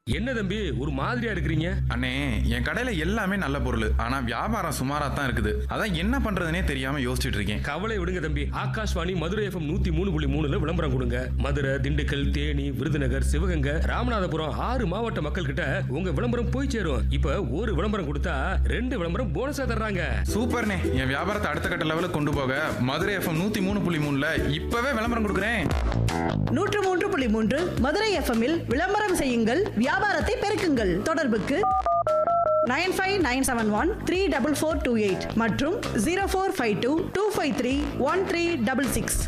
என்ன தம்பி ஒரு மாதிரியா இருக்கிறீங்க அண்ணே என் கடையில எல்லாமே நல்ல பொருள் ஆனா வியாபாரம் சுமாரா தான் இருக்குது அதான் என்ன பண்றதுனே தெரியாம யோசிச்சுட்டு இருக்கேன் கவலை விடுங்க தம்பி ஆகாஷ்வாணி மதுரை எஃப்எம் நூத்தி மூணு புள்ளி மூணுல விளம்பரம் கொடுங்க மதுரை திண்டுக்கல் தேனி விருதுநகர் சிவகங்கை ராமநாதபுரம் ஆறு மாவட்ட மக்கள் கிட்ட உங்க விளம்பரம் போய் சேரும் இப்ப ஒரு விளம்பரம் கொடுத்தா ரெண்டு விளம்பரம் போனஸா தர்றாங்க சூப்பர்ண்ணே என் வியாபாரத்தை அடுத்த கட்ட லெவலுக்கு கொண்டு போக மதுரை எஃப்எம் நூத்தி மூணு புள்ளி மூணுல இப்பவே விளம்பரம் கொடுக்குறேன் நூற்று மூன்று புள்ளி மூன்று மதுரை எஃப்எம்மில் விளம்பரம் செய்யுங்கள் வியாபாரத்தை பெருக்குங்கள் தொடர்புக்கு nine five nine seven one three double four two eight மற்றும் zero four five two two five three one three double six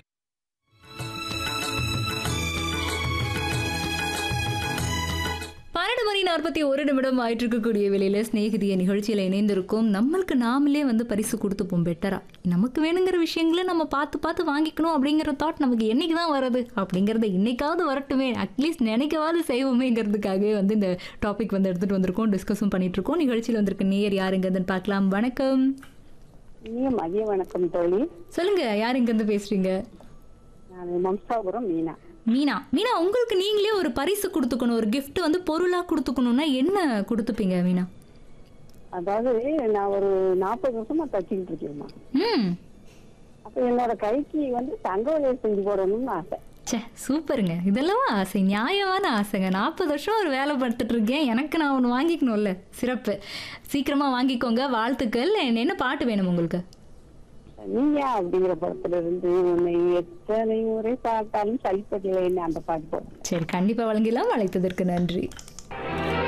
பன்னெண்டு மணி நாற்பத்தி ஒரு நிமிடம் ஆயிட்டு இருக்கக்கூடிய வேலையில சிநேகிதிய நிகழ்ச்சியில இணைந்திருக்கும் நம்மளுக்கு நாமளே வந்து பரிசு கொடுத்துப்போம் பெட்டரா நமக்கு வேணுங்கிற விஷயங்களை நம்ம பார்த்து பார்த்து வாங்கிக்கணும் அப்படிங்கிற தாட் நமக்கு என்னைக்கு தான் வருது அப்படிங்கறத இன்னைக்காவது வரட்டுமே அட்லீஸ்ட் நினைக்கவாது செய்வோமேங்கிறதுக்காகவே வந்து இந்த டாபிக் வந்து எடுத்துட்டு வந்திருக்கோம் டிஸ்கஸும் பண்ணிட்டு இருக்கோம் நிகழ்ச்சியில் வந்திருக்க நேயர் யாருங்கிறதுன்னு பார்க்கலாம் வணக்கம் இனிய மதிய வணக்கம் தோழி சொல்லுங்க யார் இருந்து பேசுறீங்க நான் மம்சாபுரம் மீனா மீனா மீனா உங்களுக்கு நீங்களே ஒரு பரிசு கொடுத்துக்கணும் ஒரு gift வந்து பொருளா கொடுத்துக்கணும்னா என்ன கொடுத்துப்பீங்க மீனா அதாவது நான் ஒரு நாற்பது வருஷமா தச்சுக்கிட்டு இருக்கேம்மா ம் அப்ப என்னோட கைக்கு வந்து தங்க வளையல் செஞ்சு போடணும்னு ஆசை ச்சே சூப்பருங்க இதெல்லாம் ஆசை நியாயமான ஆசைங்க நாற்பது வருஷம் ஒரு வேலை பார்த்துட்டு இருக்கேன் எனக்கு நான் ஒன்று வாங்கிக்கணும்ல சிறப்பு சீக்கிரமா வாங்கிக்கோங்க வாழ்த்துக்கள் என்ன என்ன பாட்டு வேணும் உங்களுக்கு நீயா அப்படிங்கிற படத்துல இருந்து உன்னை எத்தனை முறை பார்த்தாலும் சலிப்பதில்லைன்னு அந்த பாட்டு போடுறேன் சரி கண்டிப்பா வழங்கிடலாம் அழைத்ததற்கு நன்றி